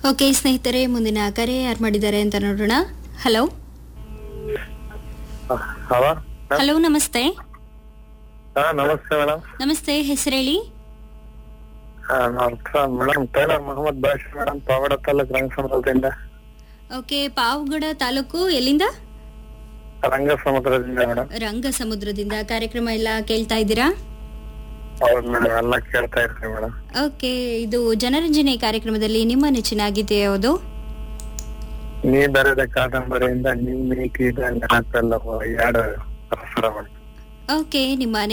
okay ಸ್ನೇಹಿತರೆ ಮುಂದಿನ ಕರೆ ಯಾರು ಮಾಡಿದ್ದಾರೆ ಅಂತ ನೋಡೋಣ ಹಲೋ ಹಲೋ ಹಲೋ ನಮಸ್ತೆ ಹಾ ನಮಸ್ತೆ ಮೇಡಮ್ ನಮಸ್ತೆ ಹೆಸರೇಳಿ madam tailor Mohammed Bash madam ಪಾವಡ ತಾಲೂಕ್ ರಂಗಸಮುದ್ರದಿಂದ ಓಕೆ ಪಾವಗಡ ತಾಲೂಕು ಎಲ್ಲಿಂದ ರಂಗ ಸಮುದ್ರದಿಂದ ಮೇಡಮ್ ರಂಗ ಸಮುದ್ರದಿಂದ ಕಾರ್ಯಕ್ರಮ ಎಲ್ಲ ಕೇಳ್ತಾ ಇದ್ದೀರಾ ಹೌದು ಮೇಡಮ್ ಎಲ್ಲ ಕೇಳ್ತಾ ಇರ್ತೀವಿ ಮೇಡಮ್ ಓಕೆ ಇದು ಜನರಂಜನೆ ಕಾರ್ಯಕ್ರಮದಲ್ಲಿ ನಿಮ್ಮ ನೆಚ್ಚಿನ ಗೀತೆ ಯಾವುದು ನೀ ಬರೆದ ಕಾದಂಬರಿಯಿಂದ ನೀ ಮೀಟಿದ ನೆನಪೆಲ್ಲ ಎರಡು ಪ್ರಸಾರ ಮಾಡಿ ಓಕೆ ನಿಮ್ಮ